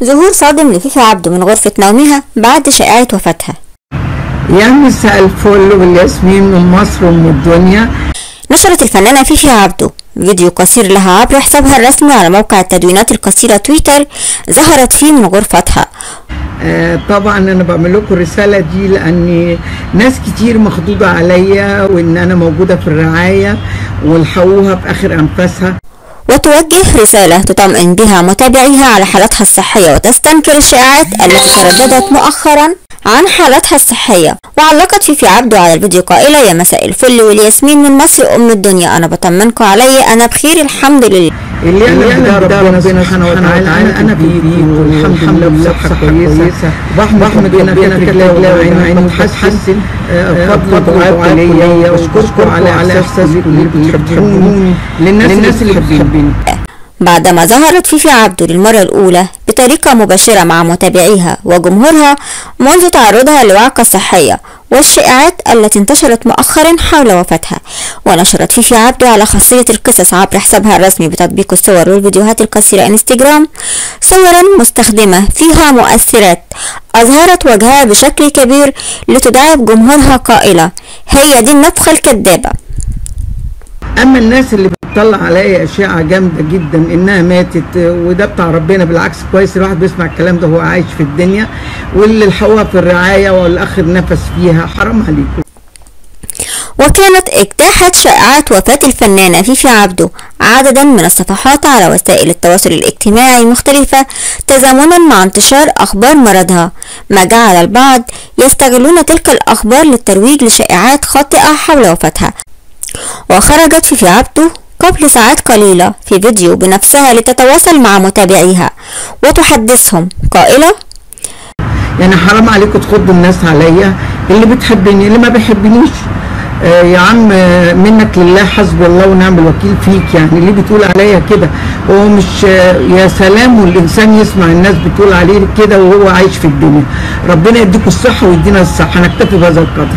ظهور صادم لفيفي عبده من غرفة نومها بعد شائعة وفاتها يا مساء الفل والياسمين من مصر ومن الدنيا نشرت الفنانة فيفي عبده فيديو قصير لها عبر حسابها الرسمي على موقع التدوينات القصيرة تويتر ظهرت فيه من غرفتها آه طبعا انا بعمل لكم الرساله دي لان ناس كتير مخضوضه عليا وان انا موجوده في الرعايه والحقوها في اخر انفاسها وتوجه رسالة تطمئن بها متابعيها على حالتها الصحية وتستنكر الشائعات التي ترددت مؤخرا عن حالتها الصحية وعلقت فيفي عبده على الفيديو قائلة يا مساء الفل والياسمين من مصر أم الدنيا أنا بطمنكم علي أنا بخير الحمد لله اللي انا ده ربنا سبحانه وتعالى انا انا بيه والحمد لله بصحه كويسه وبحمد ربنا في رجلي وعين عين تحسن فضل دعاء ليا واشكركم على على احساسكم اللي بتحبوني للناس اللي بتحبني بعدما ظهرت فيفي عبده للمرة الأولى بطريقة مباشرة مع متابعيها وجمهورها منذ تعرضها لوعكة صحية والشائعات التي انتشرت مؤخرا حول وفاتها ونشرت فيفي عبده على خاصية القصص عبر حسابها الرسمي بتطبيق الصور والفيديوهات القصيرة انستجرام صورا مستخدمة فيها مؤثرات أظهرت وجهها بشكل كبير لتداعب جمهورها قائلة هي دي النفخة الكذابة اما الناس اللي بتطلع عليا اشاعه جامده جدا انها ماتت وده بتاع ربنا بالعكس كويس الواحد بيسمع الكلام ده وهو عايش في الدنيا واللي الحقوها في الرعايه والاخر نفس فيها حرام عليكم وكانت اجتاحت شائعات وفاة الفنانة فيفي عبده عددا من الصفحات على وسائل التواصل الاجتماعي المختلفة تزامنا مع انتشار أخبار مرضها ما جعل البعض يستغلون تلك الأخبار للترويج لشائعات خاطئة حول وفاتها وخرجت فيفي عبده قبل ساعات قليلة في فيديو بنفسها لتتواصل مع متابعيها وتحدثهم قائلة يعني حرام عليكم تخضوا الناس عليا اللي بتحبني اللي ما بيحبنيش آه يا عم آه منك لله حسبي الله ونعم الوكيل فيك يعني ليه بتقول عليا كده هو مش آه يا سلام والانسان يسمع الناس بتقول عليه كده وهو عايش في الدنيا ربنا يديكم الصحه ويدينا الصحه نكتفي بهذا القدر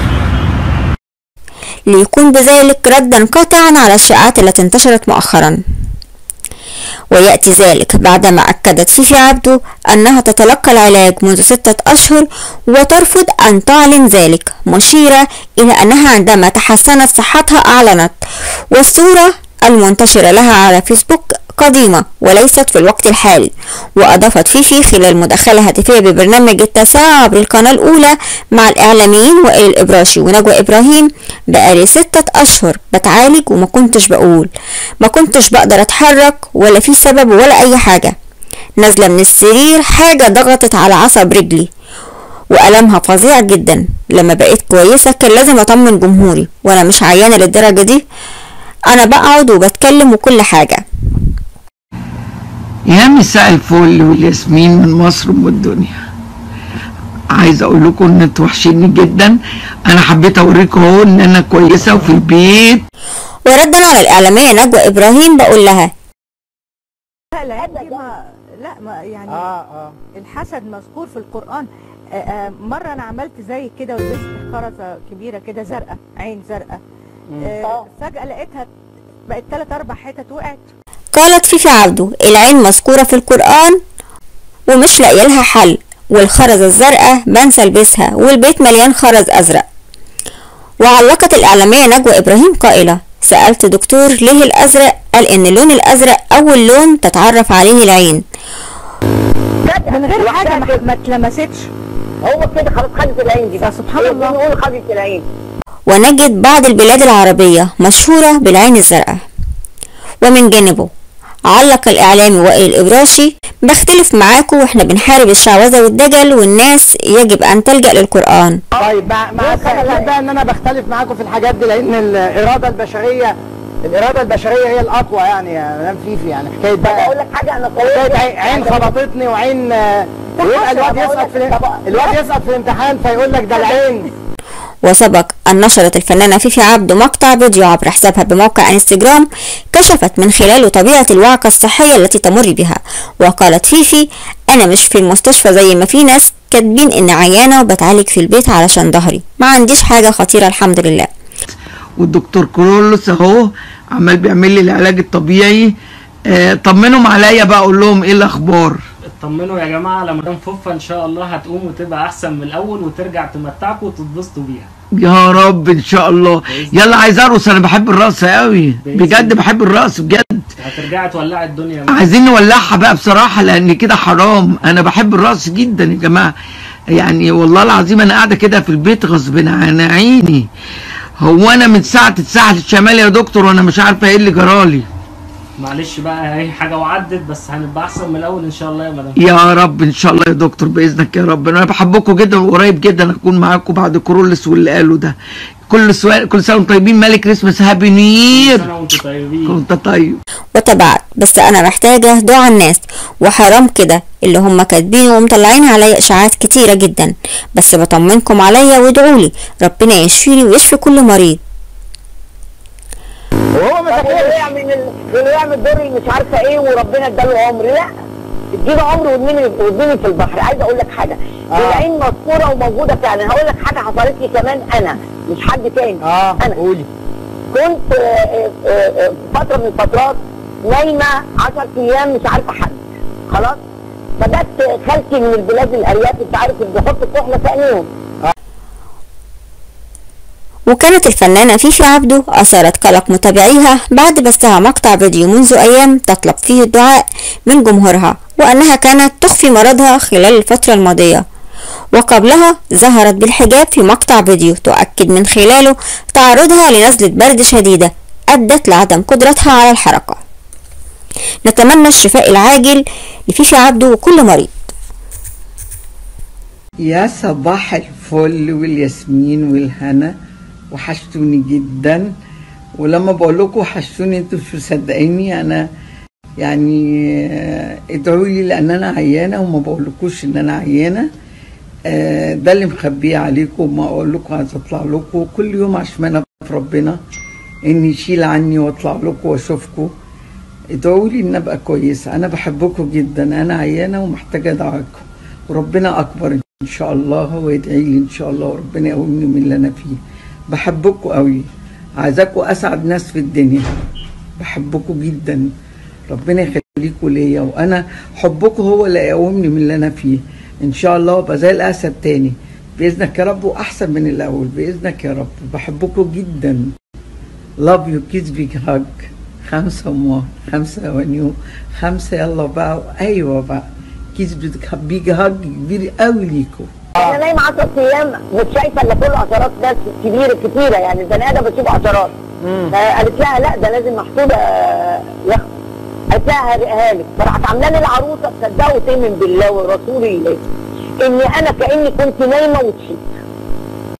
ليكون بذلك ردا قاطعا على الشائعات التي انتشرت مؤخرا ويأتي ذلك بعدما أكدت فيفي عبده أنها تتلقى العلاج منذ ستة أشهر وترفض أن تعلن ذلك مشيرة إلى أنها عندما تحسنت صحتها أعلنت والصورة المنتشرة لها على فيسبوك قديمة وليست في الوقت الحالي وأضافت فيفي خلال مداخلة هاتفية ببرنامج التاسعة عبر القناة الأولى مع الإعلاميين وائل الإبراشي ونجوى إبراهيم بقالي ستة أشهر بتعالج وما كنتش بقول ما كنتش بقدر أتحرك ولا في سبب ولا أي حاجة نازلة من السرير حاجة ضغطت على عصب رجلي وألمها فظيع جدا لما بقيت كويسة كان لازم أطمن جمهوري وأنا مش عيانة للدرجة دي أنا بقعد وبتكلم وكل حاجة يا مساء الفل والياسمين من مصر ومن الدنيا عايزه اقول لكم ان انتوا وحشيني جدا انا حبيت اوريكم اهو ان انا كويسه وفي البيت وردا على الإعلامية نجوى إبراهيم بقول لها لا لا دي ما لا ما يعني اه اه الحسد مذكور في القرآن آه، آه، مرة أنا عملت زي كده ولبست خرزة كبيرة كده زرقاء عين زرقاء آه، فجأة لقيتها بقت تلات أربع حتت وقعت قالت فيفي عبده العين مذكورة في القرآن ومش لاقيه لها حل والخرزة الزرقاء بنسى البسها والبيت مليان خرز أزرق وعلقت الإعلامية نجوى إبراهيم قائلة سألت دكتور ليه الأزرق قال إن اللون الأزرق أول لون تتعرف عليه العين من غير حاجة ما, ما اتلمستش هو كده خلاص خدت العين دي فسبحان هي الله. بنقول خدت العين ونجد بعض البلاد العربية مشهورة بالعين الزرقاء ومن جانبه علق الإعلامي وائل الإبراشي بختلف معاكم واحنا بنحارب الشعوذة والدجل والناس يجب أن تلجأ للقرآن طيب مع مع الخلاف بقى ان انا بختلف معاكم في الحاجات دي لان الاراده البشريه الاراده البشريه هي الاقوى يعني يا مدام فيفي يعني حكايه بقى اقول لك حاجه انا حكايه قويه عين- عين خبطتني وعين آه، ويبقى الواد يسقط في ال- الواد يسقط في الامتحان فيقول لك ده العين وسبق أن نشرت الفنانة فيفي عبده مقطع فيديو عبر حسابها بموقع انستجرام كشفت من خلاله طبيعة الوعكة الصحية التي تمر بها وقالت فيفي أنا مش في المستشفى زي ما في ناس كاتبين إن عيانة وبتعالج في البيت علشان ظهري ما عنديش حاجة خطيرة الحمد لله والدكتور كرولوس اهو عمال بيعمل لي العلاج الطبيعي آه طمنهم عليا بقى اقول لهم ايه الاخبار طمنوا يا جماعه على مدام فوفا ان شاء الله هتقوم وتبقى احسن من الاول وترجع تمتعكم وتتبسطوا بيها يا رب ان شاء الله يلا عايز ارقص انا بحب الرقص قوي بجد بحب الرقص بجد هترجعي تولعي الدنيا معاك. عايزين نولعها بقى بصراحه لان كده حرام انا بحب الرقص جدا يا جماعه يعني والله العظيم انا قاعده كده في البيت غصب عن عيني هو انا من ساعه الساحل الشمالي يا دكتور وانا مش عارفه ايه اللي جرالي معلش بقى هي حاجه وعدت بس هنبقى احسن من الاول ان شاء الله يا مدام يا رب ان شاء الله يا دكتور باذنك يا رب انا بحبكم جدا وقريب جدا اكون معاكم بعد كرولس واللي قالوا ده كل سؤال كل سنه وانتم طيبين مالك كريسماس هابي نيو يير سنه وانتم طيبين كنت طيب وتبعت بس انا محتاجة دعاء الناس وحرام كده اللي هم كاتبينه ومطلعين عليا اشاعات كتيرة جدا بس بطمنكم عليا وادعولي ربنا يشفيني ويشفي كل مريض وهو ما طب واللي وقع من ال... واللي وقع من الدور اللي مش عارفه ايه وربنا اداله عمر لا اديله عمر وادمني وادمني في البحر عايزه اقول لك حاجه آه. العين مذكوره وموجوده فعلا هقول لك حاجه حصلت لي كمان انا مش حد تاني اه انا قولي كنت آه، آه، آه، فتره من الفترات نايمه 10 ايام مش عارفه حد خلاص فجت خالتي من البلاد الارياف انت عارف اللي بيحط الكحله في عينيهم وكانت الفنانة فيفي عبده أثارت قلق متابعيها بعد بثها مقطع فيديو منذ أيام تطلب فيه الدعاء من جمهورها وأنها كانت تخفي مرضها خلال الفترة الماضية وقبلها ظهرت بالحجاب في مقطع فيديو تؤكد من خلاله تعرضها لنزلة برد شديدة أدت لعدم قدرتها على الحركة نتمنى الشفاء العاجل لفيفي عبده وكل مريض يا صباح الفل والياسمين والهنا وحشتوني جدا ولما بقول لكم وحشتوني انتوا مش مصدقيني انا يعني آه، ادعوا لي لان انا عيانه وما بقولكوش ان انا عيانه آه، ده اللي مخبيه عليكم وما اقول لكم عايز اطلع لكم كل يوم عشان في ربنا ان يشيل عني واطلع لكم واشوفكم ادعوا لي ان ابقى كويسه انا بحبكم جدا انا عيانه ومحتاجه دعاكم وربنا اكبر ان شاء الله ويدعي لي ان شاء الله وربنا يقومني من اللي انا فيه بحبكم قوي عايزاكم اسعد ناس في الدنيا بحبكم جدا ربنا يخليكم ليا وانا حبكم هو اللي يقومني من اللي انا فيه ان شاء الله ابقى زي الاسد تاني باذنك يا رب واحسن من الاول باذنك يا رب بحبكم جدا لاف يو كيس بيج هاج خمسة مو خمسة ونيو خمسة يلا بقى ايوه بقى كيس بيج هاج كبير قوي ليكم انا نايمه 10 ايام مش شايفه الا كل عشرات ناس كبيره كتيره يعني البني ادم بتشوف عشرات فقالت لها لا ده لازم محسوبه آه، يخت قالت لها هرقها لك فراحت عامله لي العروسه تصدقوا وتؤمن بالله ورسول الله اني انا كاني كنت نايمه وصحيت